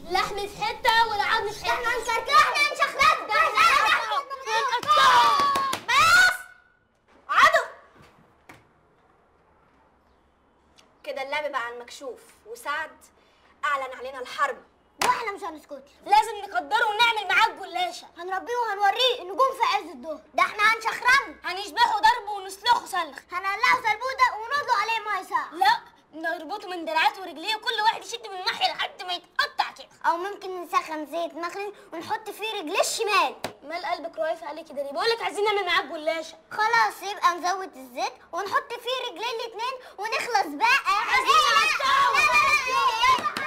اللحم في حته والعظم في حته احنا هنكركر احنا هنشخلط بس عدو كده اللعب بقى على المكشوف وسعد اعلن علينا الحرب واحنا مش هنسكت لازم نقدره ونعمل معاه الجلاشه هنربيه وهنوريه النجوم في عز الظهر ده احنا هنشخرمه هنشبحه ضرب ونسلخه سلخ هنقلعه سلبوده ونرده عليه ميه ساقعه لا نربطه من دراعاته ورجليه وكل واحد يشد من ناحيه لحد ما يتقطع كده او ممكن نسخن زيت مخلي ونحط فيه رجليه الشمال مال قلبك رايف عليه كده ليه بقول لك عايزين نعمل معاه الجلاشه خلاص يبقى نزود الزيت ونحط فيه رجلين الاتنين ونخلص بقى عايزين لا لا لا لا